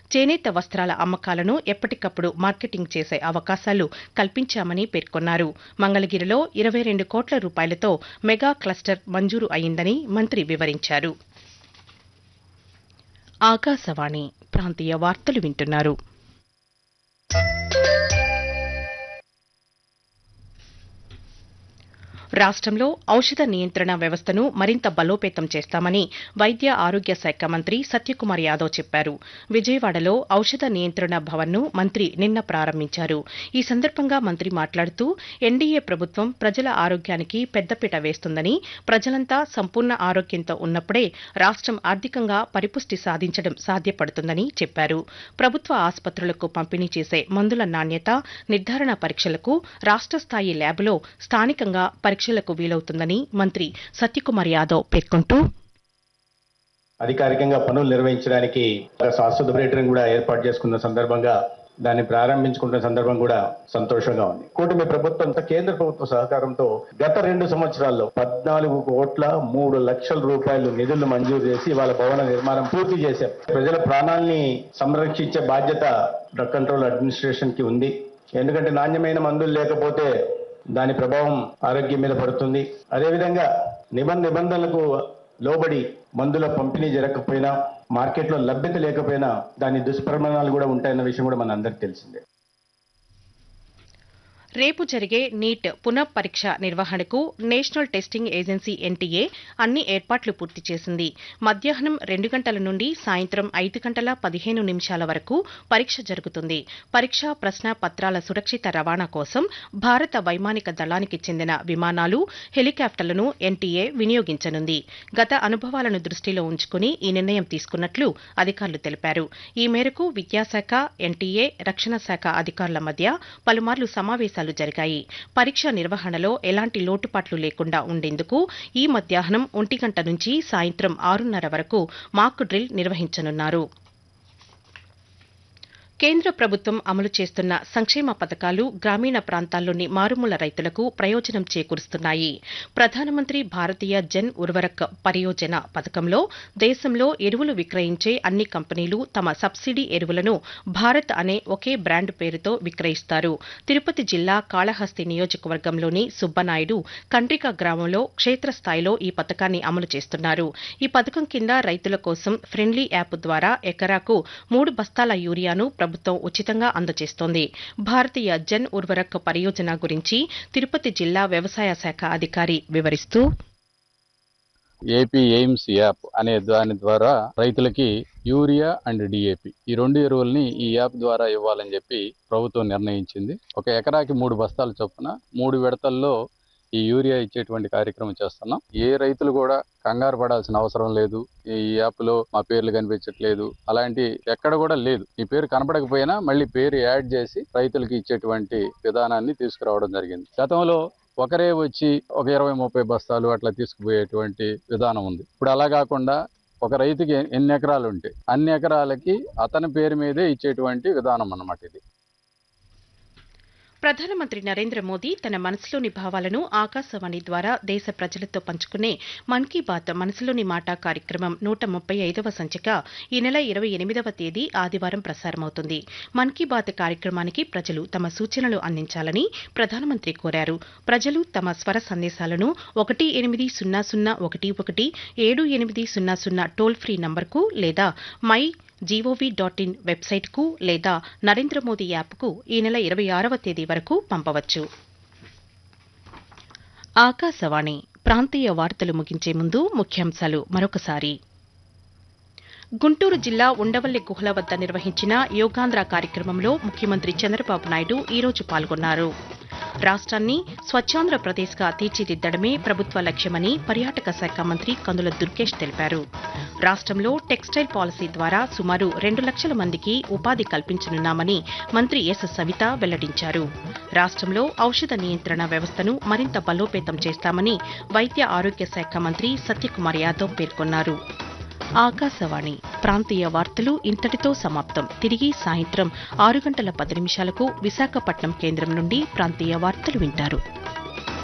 చేనేత వస్త్రాల అమ్మకాలను ఎప్పటికప్పుడు మార్కెటింగ్ చేసే అవకాశాలు కల్పించామని పేర్కొన్నారు మంగళగిరిలో ఇరవై రెండు కోట్ల రూపాయలతో మెగా క్లస్టర్ మంజూరు అయిందని మంత్రి వివరించారు ఆకాశవాణి ప్రాంతీయ వార్తలు వింటున్నారు రాష్ట్రంలో ఔషధ నియంత్రణ వ్యవస్థను మరింత బలోపేతం చేస్తామని వైద్య ఆరోగ్య శాఖ మంత్రి సత్యకుమార్ యాదవ్ చెప్పారు విజయవాడలో ఔషధ నియంత్రణ భవన్ను మంత్రి నిన్న ప్రారంభించారు ఈ సందర్భంగా మంత్రి మాట్లాడుతూ ఎన్డీఏ ప్రభుత్వం ప్రజల ఆరోగ్యానికి పెద్దపీట వేస్తుందని ప్రజలంతా సంపూర్ణ ఆరోగ్యంతో ఉన్నప్పుడే రాష్ట్రం ఆర్థికంగా పరిపుష్టి సాధించడం సాధ్యపడుతుందని చెప్పారు ప్రభుత్వ ఆసుపత్రులకు పంపిణీ చేసే మందుల నాణ్యత నిర్ధారణ పరీక్షలకు రాష్ట్ర స్థాయి ల్యాబ్లో స్థానికంగా పరీక్షలకు వీలవుతుందని మంత్రి సత్యకుమార్ యాదవ్ పేర్కొంటూ అధికారికంగా పనులు నిర్వహించడానికి ఒక శాశ్వత పర్యటన కూడా ఏర్పాటు చేసుకున్న సందర్భంగా దాన్ని ప్రారంభించుకున్న సందర్భం కూడా సంతోషంగా ఉంది కూటమి ప్రభుత్వం కేంద్ర ప్రభుత్వ సహకారంతో గత రెండు సంవత్సరాల్లో పద్నాలుగు కోట్ల మూడు లక్షల రూపాయలు నిధులు మంజూరు చేసి వాళ్ళ భవన నిర్మాణం పూర్తి చేశాం ప్రజల ప్రాణాల్ని సంరక్షించే బాధ్యత డ్రగ్ కంట్రోల్ అడ్మినిస్ట్రేషన్ కి ఉంది ఎందుకంటే నాణ్యమైన మందులు లేకపోతే దాని ప్రభావం ఆరోగ్యం మీద పడుతుంది అదేవిధంగా నిబంధ నిబంధనలకు లోబడి మందుల పంపిణీ జరగకపోయినా మార్కెట్లో లభ్యత లేకపోయినా దాని దుష్పరిణామాలు కూడా ఉంటాయన్న విషయం కూడా మన అందరికి తెలిసిందే రేపు జరిగే నీట్ పునః పరీక్ష నిర్వహణకు నేషనల్ టెస్టింగ్ ఏజెన్సీ ఎన్టీఏ అన్ని ఏర్పాట్లు పూర్తి చేసింది మధ్యాహ్నం రెండు గంటల నుండి సాయంత్రం ఐదు గంటల పదిహేను నిమిషాల వరకు పరీక్ష జరుగుతుంది పరీక్షా ప్రశ్న పత్రాల సురక్షిత రవాణా కోసం భారత వైమానిక దళానికి చెందిన విమానాలు హెలికాప్టర్లను ఎన్టీఏ వినియోగించనుంది గత అనుభవాలను దృష్టిలో ఉంచుకుని ఈ నిర్ణయం తీసుకున్నట్లు అధికారులు తెలిపారు ఈ మేరకు విద్యాశాఖ ఎన్టీఏ రక్షణ శాఖ అధికారుల మధ్య పలుమార్లు సమావేశాలు జరిగాయి పరీక్ష నిర్వహణలో ఎలాంటి లోటుపాట్లు లేకుండా ఉండేందుకు ఈ మధ్యాహ్నం ఒంటి గంట నుంచి సాయంత్రం ఆరున్నర వరకు మాక్ డ్రిల్ నిర్వహించనున్నారు కేంద్ర ప్రభుత్వం అమలు చేస్తున్న సంక్షేమ పథకాలు గ్రామీణ ప్రాంతాల్లోని మారుమూల రైతులకు ప్రయోజనం చేకూరుస్తున్నాయి ప్రధానమంత్రి భారతీయ జన్ ఉర్వరక్ పరియోజన పథకంలో దేశంలో ఎరువులు విక్రయించే అన్ని కంపెనీలు తమ సబ్సిడీ ఎరువులను భారత్ అనే ఒకే బ్రాండ్ పేరుతో విక్రయిస్తారు తిరుపతి జిల్లా కాళహస్తి నియోజకవర్గంలోని సుబ్బనాయుడు కండ్రిక గ్రామంలో క్షేత్రస్థాయిలో ఈ పథకాన్ని అమలు చేస్తున్నారు ఈ పథకం కింద రైతుల కోసం ఫ్రెండ్లీ యాప్ ద్వారా ఎకరాకు మూడు బస్తాల యూరియాను ప్రభుత్వం ఉచితంగా అందజేస్తోంది భారతీయ జన్ ఉర్వరక్ పరియోజన గురించి తిరుపతి జిల్లా వ్యవసాయ శాఖ అధికారి వివరిస్తూ ఏపీ ఎయిమ్స్ యాప్ అనే దాని ద్వారా రైతులకి యూరియా అండ్ డిఏపి ఈ రెండు ఎరువుల్ని ఈ యాప్ ద్వారా ఇవ్వాలని చెప్పి ప్రభుత్వం నిర్ణయించింది ఒక ఎకరాకి మూడు బస్తాల చొప్పున మూడు విడతల్లో ఈ యూరియా ఇచ్చేటువంటి కార్యక్రమం చేస్తున్నాం ఏ రైతులు కూడా కంగారు పడాల్సిన అవసరం లేదు ఈ యాప్ లో మా పేర్లు కనిపించట్లేదు అలాంటి ఎక్కడ కూడా లేదు ఈ పేరు కనపడకపోయినా మళ్ళీ పేరు యాడ్ చేసి రైతులకి ఇచ్చేటువంటి విధానాన్ని తీసుకురావడం జరిగింది గతంలో ఒకరే వచ్చి ఒక ఇరవై ముప్పై బస్తాలు అట్లా తీసుకుపోయేటువంటి విధానం ఉంది ఇప్పుడు అలా కాకుండా ఒక రైతుకి ఎన్ని ఎకరాలు ఉంటే అన్ని ఎకరాలకి అతని పేరు మీదే ఇచ్చేటువంటి విధానం అన్నమాట ఇది ప్రధానమంత్రి నరేంద్ర మోదీ తన మనసులోని భావాలను ఆకాశవాణి ద్వారా దేశ ప్రజలతో పంచుకునే మన్ కీ బాత్ మనసులోని మాట కార్యక్రమం నూట ముప్పై ఐదవ సంచిక ఈ నెల ఇరవై ఎనిమిదవ తేదీ ఆదివారం ప్రసారమవుతుంది మన్ కీ బాత్ కార్యక్రమానికి ప్రజలు తమ సూచనలు అందించాలని ప్రధానమంత్రి కోరారు ప్రజలు తమ స్వర సందేశాలను ఒకటి ఎనిమిది సున్నా సున్నా ఒకటి ఒకటి ఏడు ఎనిమిది సున్నా సున్నా టోల్ ఫ్రీ నంబర్కు లేదా మై జీఓవీ డాట్ ఇన్ వెబ్సైట్కు లేదా నరేంద్ర మోదీ యాప్కు ఈ నెల ఇరవై ఆరవ తేదీ వరకు పంపవచ్చు ఆకాశవాణి ప్రాంతీయ వార్తలు ముగించే ముందు ముఖ్యాంశాలు మరొకసారి గుంటూరు జిల్లా ఉండవల్లి గుహల వద్ద నిర్వహించిన యోగాంధ్ర కార్యక్రమంలో ముఖ్యమంత్రి చంద్రబాబు నాయుడు ఈరోజు పాల్గొన్నారు రాష్ట్రాన్ని స్వచ్ఛాంధ్రప్రదేశ్గా తీర్చిదిద్దడమే ప్రభుత్వ లక్ష్యమని పర్యాటక శాఖ మంత్రి కందుల దుర్గేష్ తెలిపారు రాష్ట్రంలో టెక్స్టైల్ పాలసీ ద్వారా సుమారు రెండు లక్షల మందికి ఉపాధి కల్పించనున్నామని మంత్రి ఎస్ సవిత వెల్లడించారు రాష్ట్రంలో ఔషధ నియంత్రణ వ్యవస్థను మరింత బలోపేతం చేస్తామని వైద్య ఆరోగ్య శాఖ మంత్రి సత్యకుమార్ యాదవ్ పేర్కొన్నారు ఆకాశవాణి ప్రాంతీయ వార్తలు ఇంతటితో సమాప్తం తిరిగి సాయంత్రం ఆరు గంటల పది నిమిషాలకు విశాఖపట్నం కేంద్రం నుండి ప్రాంతీయ వార్తలు వింటారు